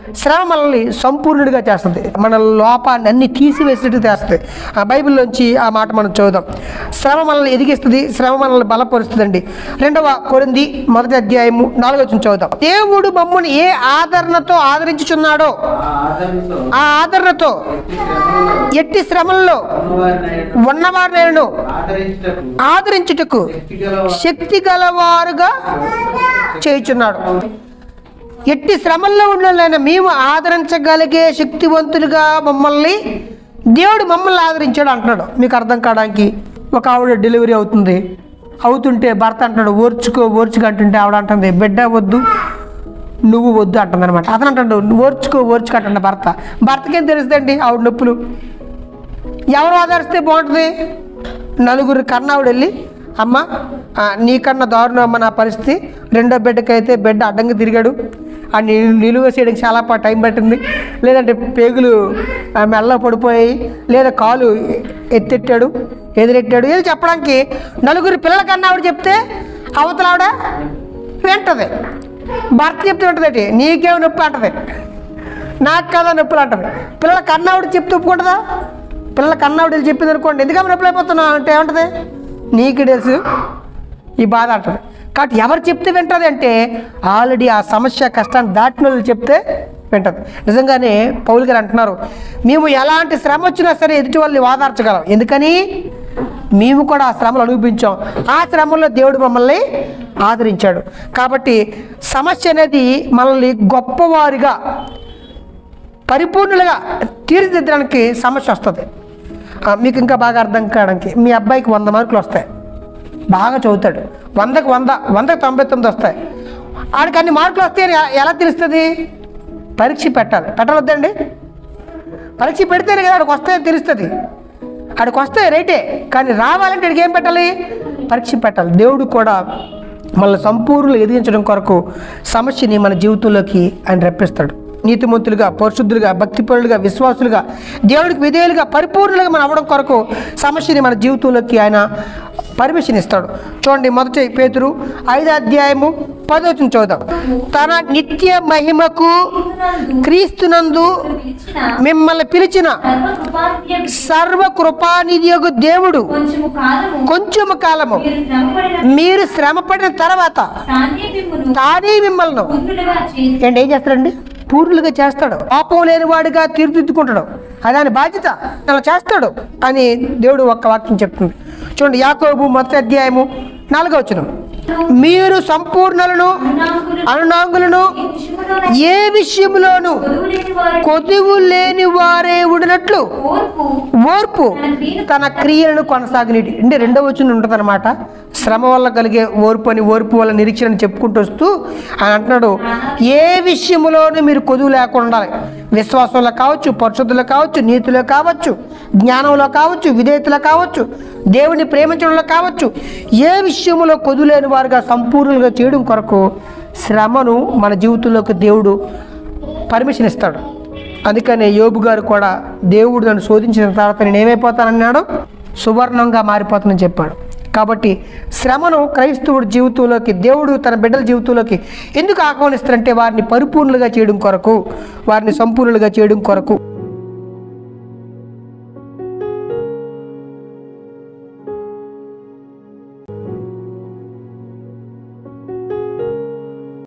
శ్రమ మనల్ని సంపూర్ణుడిగా చేస్తుంది మన లోపాన్ని అన్ని తీసివేసినట్టు చేస్తుంది ఆ బైబిల్లోంచి ఆ మాట మనం చూద్దాం శ్రమ మనల్ని ఎదిగిస్తుంది శ్రమ మనల్ని బలపరుస్తుందండి రెండవ కొరింది మొదటి అధ్యాయము నాలుగో వచనం చూద్దాం దేవుడు మమ్మల్ని ఏ ఆదరణతో ఆదరించుచున్నాడో ఆదరణతో ఆ ఆదరణతో ఎట్టి శ్రమల్లో ఉన్నవారినైనా ఉన్నవారినైనా ఆదరించుటకు ఆదరించుటకు శక్తిగల శక్తి గలవారుగా చేయుచున్నాడు ఎట్టి శ్రమల్లో ఉన్న మేము ఆదరించగలిగే శక్తివంతులుగా మమ్మల్ని దేవుడు మమ్మల్ని ఆదరించాడు అంటున్నాడు మీకు అర్థం కావడానికి ఒక ఆవిడ డెలివరీ అవుతుంది అవుతుంటే భర్త అంటున్నాడు ఓర్చుకో ఓర్చుకో అంటుంటే ఆవిడ అంటుంది బిడ్డ వద్దు నువ్వు వద్దు అంటుంది అనమాట అతను అంటాడు ఓర్చుకో ఓర్చుకో అంటుండ భర్త భర్తకేం తెలుస్తుందండి ఆవిడ నొప్పులు ఎవరు ఆదరిస్తే బాగుంటుంది నలుగురు కన్నావుడు వెళ్ళి అమ్మ ఆ, నీకన్నా దారుణం అమ్మ నా పరిస్థితి రెండో బిడ్డకైతే బిడ్డ అడ్డంగా తిరిగాడు ఆ నిలు- నిలువ చేయడానికి చాలా పా టైం పట్టింది లేదంటే పేగులు ఆ, మెల్ల పడిపోయాయి లేదా కాలు ఎత్తెట్టాడు ఎదురెట్టాడు ఏది చెప్పడానికి నలుగురు పిల్లల కన్నా ఆవిడ చెప్తే అవతల ఆవిడ వింటది భర్త చెప్తే వింటది నీకేం నొప్పి అంటది నాకు కదా నొప్పులు అంటది పిల్లల కన్నావిడ చెప్తే ఒప్పుకుంటుందా పిల్లల కన్నావిడ చెప్పింది అనుకోండి ఎందుకమ్మ నొప్పులు అయిపోతున్నావు అంటే ఏమంటది నీకు తెలుసు ఈ బాధ అంటది కాబట్టి ఎవరు చెప్తే వింటది అంటే ఆల్రెడీ ఆ సమస్య కష్టాన్ని దాటిన వాళ్ళు చెప్తే వింటది నిజంగానే పౌలు గారు అంటున్నారు మేము ఎలాంటి శ్రమ వచ్చినా సరే ఎదుటి వాళ్ళని వాదార్చగలం ఎందుకని మేము కూడా ఆ శ్రమలు అనుభవించాం ఆ శ్రమలో దేవుడు మమ్మల్ని ఆదరించాడు కాబట్టి సమస్య అనేది మనల్ని గొప్పవారిగా పరిపూర్ణులుగా తీర్చిదిద్దడానికి సమస్య వస్తుంది ఆ, మీకు ఇంకా బాగా అర్థం కావడానికి మీ అబ్బాయికి వంద మార్కులు వస్తాయి బాగా చదువుతాడు వందకు వంద వందకు తొంభై తొమ్మిది వస్తాయి ఆడికి అన్ని మార్కులు వస్తాయని ఎ- ఎలా తెలుస్తుంది పరీక్ష పెట్టాలి పెట్టవద్దండి పరీక్ష పెడితేనే కదా ఆడికి వస్తాయని తెలుస్తుంది ఆడికి వస్తాయి రైటే కానీ రావాలంటే ఆడికి ఏం పెట్టాలి పరీక్ష పెట్టాలి దేవుడు కూడా మనల్ని సంపూర్ణంగా ఎదిగించడం కొరకు సమస్యని మన జీవితంలోకి ఆయన రప్పిస్తాడు నీతిమంతులుగా పరిశుద్ధులుగా భక్తిపరులుగా విశ్వాసులుగా దేవుడికి విధేయులుగా పరిపూర్ణులుగా మనం అవ్వడం కొరకు సమస్యని మన జీవితంలోకి ఆయన పర్మిషన్ ఇస్తాడు చూడండి మొదటి పేతురు ఐదో అధ్యాయము పదవచనం చూద్దాం తన నిత్య మహిమకు క్రీస్తునందు పిలిచిన మిమ్మల్ని పిలిచిన సర్వకృపానిధి సర్వ కృపానిధియగు దేవుడు కొంచెము కాలము కొంచెము కాలము మీరు శ్రమపడిన మీరు శ్రమపడిన తర్వాత తానే మిమ్మును తానే మిమ్మల్ని పూర్ణులుగా చేసి ఏంటి ఏం చేస్తాడండి పూర్ణులుగా చేస్తాడు పాపం లేని వాడిగా తీర్చిదిద్దుకుంటాడు అది ఆయన బాధ్యత అలా చేస్తాడు అని దేవుడు ఒక్క వాక్యం చెప్తుంది చూడండి యాకోబు మొదటి అధ్యాయము నాలుగో వచనం మీరు సంపూర్ణలను అనునాంగులను ఏ విషయంలోనూ కొదువు లేని వారి కొదువు లేని వారే ఉడినట్లు ఓర్పు ఓర్పు తన క్రియలను కొనసాగినటి అంటే రెండో వచ్చిన ఉంటుంది అనమాట శ్రమ వల్ల కలిగే ఓర్పు అని ఓర్పు వల్ల నిరీక్షణ అని చెప్పుకుంటూ వస్తూ ఆయన అంటున్నాడు ఏ విషయంలోనూ మీరు కొదువు లేకుండా ఉండాలి విశ్వాసంలో కావచ్చు పరిశుద్ధులో కావచ్చు నీతిలో కావచ్చు జ్ఞానంలో కావచ్చు విధేయతలో కావచ్చు దేవుని ప్రేమించడంలో కావచ్చు ఏ విషయంలో కొదువు లేని వారుగా సంపూర్ణంగా చేయడం కొరకు శ్రమను మన జీవితంలోకి దేవుడు పర్మిషన్ ఇస్తాడు అందుకనే యోబు గారు కూడా దేవుడు నన్ను శోధించిన తర్వాత నేను ఏమైపోతానన్నాడు సువర్ణంగా మారిపోతానని చెప్పాడు కాబట్టి శ్రమను క్రైస్తవుడి జీవితంలోకి దేవుడు తన బిడ్డల జీవితంలోకి ఎందుకు ఆహ్వానిస్తారంటే వారిని పరిపూర్ణులుగా చేయడం కొరకు వారిని సంపూర్ణులుగా చేయడం కొరకు